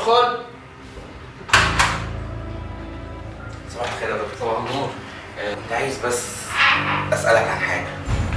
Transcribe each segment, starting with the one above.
ادخل صباح الخير يا دكتور صباح النور آه، كنت عايز بس اسالك عن حاجه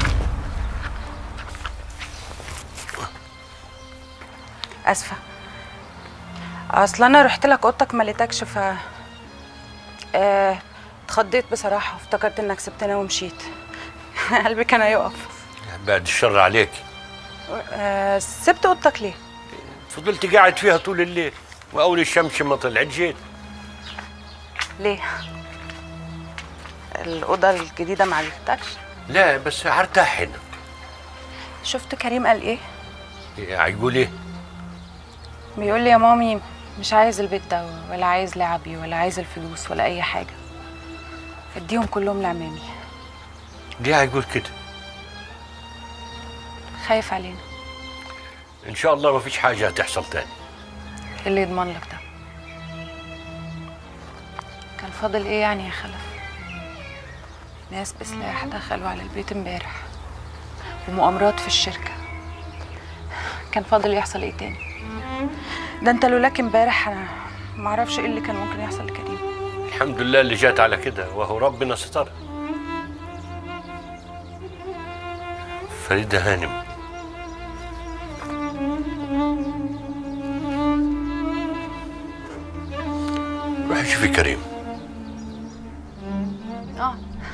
اسفه اصل انا رحت لك اوضتك ما لقيتكش ف آه، اتخضيت بصراحه وافتكرت انك سبتنا ومشيت قلبي كان هيقف بعد الشر عليك آه، سبت اوضتك ليه فضلت قاعد فيها طول الليل واول الشمس ما طلعت جيت ليه الاوضه الجديده ما عجبتكش لا بس هرتاح هنا شفت كريم قال ايه هيقول ايه بيقول لي يا مامي مش عايز البيت ده ولا عايز لعبي ولا عايز الفلوس ولا اي حاجه اديهم كلهم لعمامي ليه هيقول كده خايف علينا ان شاء الله ما فيش حاجه هتحصل تاني إيه اللي يضمن لك ده كان فاضل ايه يعني يا خلف ناس بسلاح دخلوا على البيت امبارح ومؤامرات في الشركه كان فاضل يحصل ايه تاني ده انت لولاك امبارح انا معرفش ايه اللي كان ممكن يحصل لكريم الحمد لله اللي جات على كده وهو ربنا ستر فريدة هانم روحي شوفي كريم اه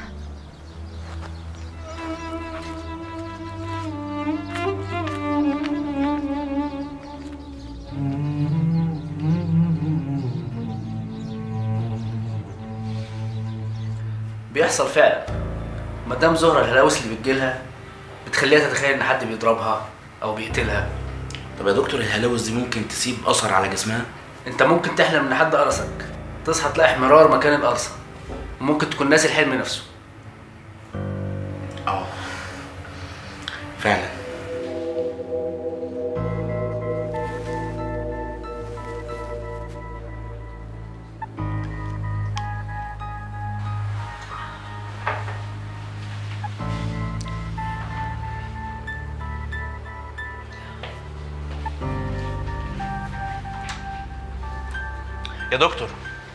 بيحصل فعلا مدام زهرة الهلاوس اللي بتجيلها بتخليها تتخيل ان حد بيضربها او بيقتلها طب يا دكتور الهلاوس دي ممكن تسيب اثر على جسمها انت ممكن تحلم ان حد قرصك تصحى تلاقي احمرار مكان القرصة ممكن تكون ناسي الحلم نفسه اه فعلا يا دكتور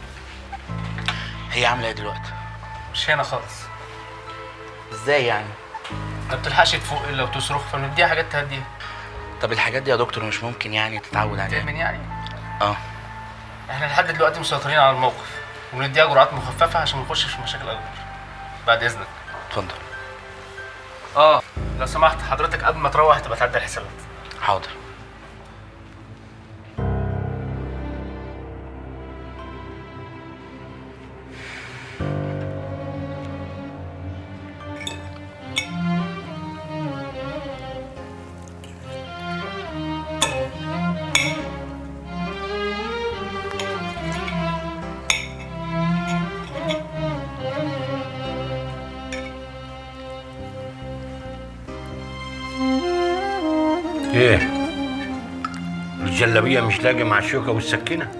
هي عامله ايه دلوقتي مش هنا خالص ازاي يعني ما بتلحقش تفوق الا وتصرخ فبنديها حاجات تهديها طب الحاجات دي يا دكتور مش ممكن يعني تتعود عليها تأمن يعني اه احنا لحد دلوقتي مسيطرين على الموقف وبنديها جرعات مخففه عشان ما نخشش في مشاكل اكبر بعد اذنك اتفضل اه لو سمحت حضرتك قبل ما تروح تبقى تعدي الحسابات حاضر ايه الجلابيه مش لاقي مع الشوكه والسكينه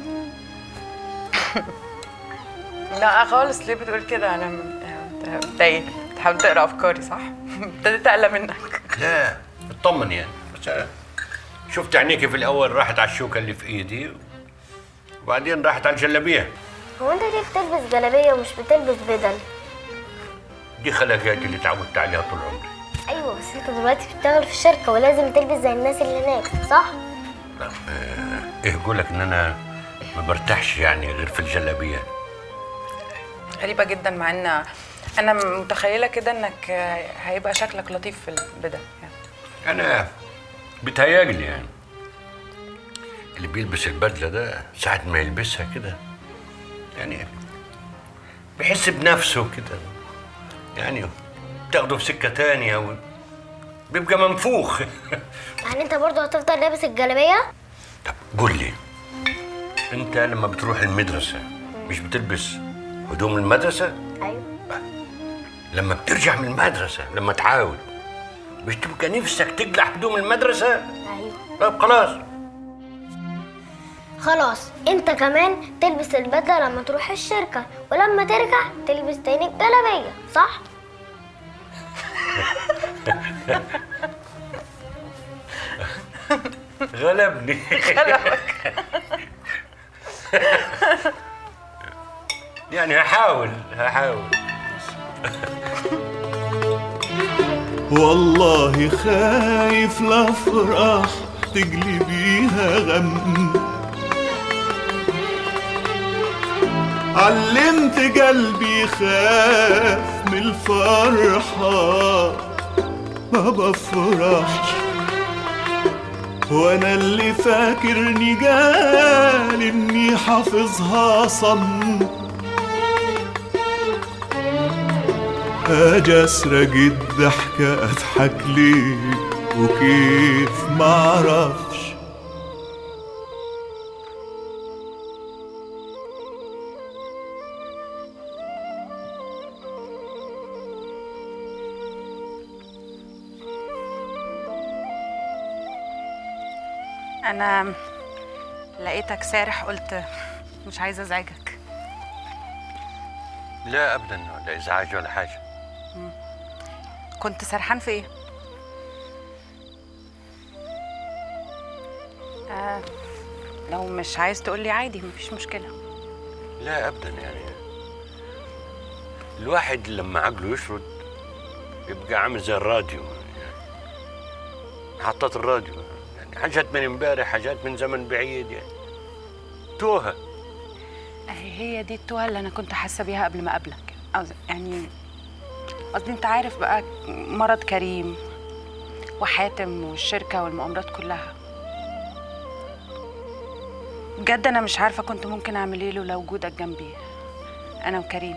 لا خالص ليه بتقول كده انا انت انت ايه بتحاول تقرا افكاري صح ابتديت اقلق منك لا اطمن يعني بس شفت عينيكي في الاول راحت على الشوكه اللي في ايدي وبعدين راحت على الجلابيه هو انت ليه بتلبس جلابيه ومش بتلبس بدل دي خلقاتي اللي تعودت عليها طول عمري ايوه بس انت دلوقتي بتشتغل في الشركه ولازم تلبس زي الناس اللي هناك صح ايه يقول لك ان انا ما برتاحش يعني غير في الجلابيه غريبه جدا مع ان انا متخيله كده انك هيبقى شكلك لطيف في البدل يعني انا بتهيألي يعني اللي بيلبس البدله ده ساعة ما يلبسها كده يعني بيحس بنفسه كده يعني بتاخده في سكه تانية و... بيبقى منفوخ يعني انت برضه هتفضل لابس الجلابيه طب قول لي انت لما بتروح المدرسه مش بتلبس هدوم المدرسه ايوه لما بترجع من المدرسه لما تعاود مش تبقى نفسك تقلع هدوم المدرسه ايوه طب خلاص خلاص انت كمان تلبس البدله لما تروح الشركه ولما ترجع تلبس تاني الجلابيه صح غلبني غلبك يعني هحاول هحاول والله خايف لافرح تقلبيها غم علمت قلبي خاف من الفرحة ما بفرحش وانا اللي فاكرني قال اني حافظها صم اجي اسرق الضحكة اضحك ليه وكيف معرفش انا لقيتك سارح قلت مش عايزه ازعجك لا ابدا لا ازعاج ولا حاجه كنت سرحان في ايه آه لو مش عايز تقولي عادي مفيش مشكله لا ابدا يعني الواحد لما عقله يشرد يبقى عامل زي الراديو يعني محطات الراديو يعني حاجات من امبارح حاجات من زمن بعيد يعني توهه اهي هي دي التوهه اللي انا كنت حاسه بيها قبل ما اقابلك قصد- يعني قصدي انت عارف بقى مرض كريم وحاتم والشركه والمؤامرات كلها بجد انا مش عارفه كنت ممكن اعمل ايه لولا وجودك جنبي انا وكريم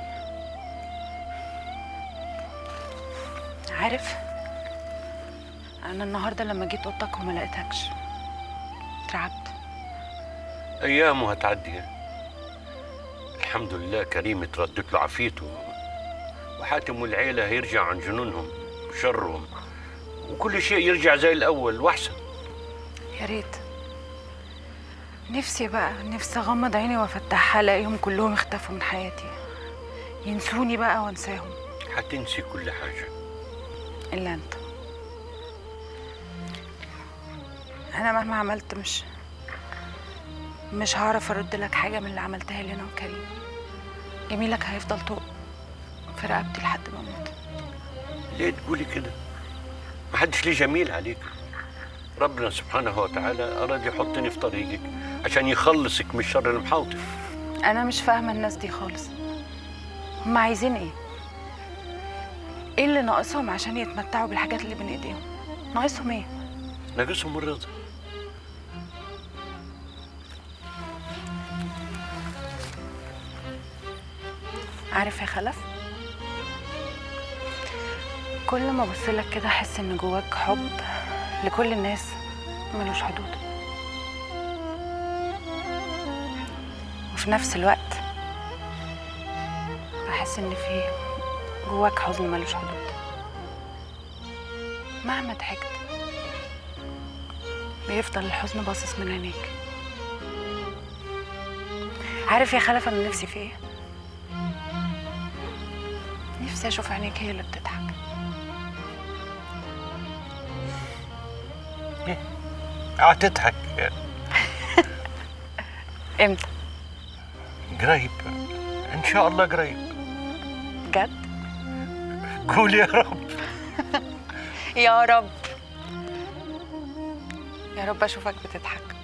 عارف انا النهارده لما جيت اوضتك وما لقيتكش اترعبت ايام وهتعدي الحمد لله كريم اتردت له عافيته وحاتم والعيله هيرجع عن جنونهم وشرهم وكل شيء يرجع زي الاول واحسن يا ريت نفسي بقى نفسي اغمض عيني وافتحها الاقيهم كلهم اختفوا من حياتي ينسوني بقى وانساهم هتنسي كل حاجه الا انت انا مهما عملت مش مش هعرف ارد لك حاجه من اللي عملتها لي انا وكريم جميلك هيفضل طوق في رقبتي لحد ما اموت ليه تقولي كده محدش ليه جميل عليك ربنا سبحانه وتعالى أراد يحطني في طريقك عشان يخلصك من الشر المحاوطك انا مش فاهمه الناس دي خالص هم عايزين ايه ايه اللي ناقصهم عشان يتمتعوا بالحاجات اللي بين ايديهم ناقصهم ايه ناقصهم الرضا عارف يا خلف كل ما ابصلك كده احس ان جواك حب لكل الناس ملوش حدود وفي نفس الوقت بحس ان في جواك حزن ملوش حدود مهما ضحكت بيفضل الحزن باصص من عينيك عارف يا خلف انا نفسي في ايه نفسي اشوف عينيك هي اللي بتضحك هتضحك امتى قريب ان شاء الله قريب بجد قول يا رب يا رب يا رب اشوفك بتضحك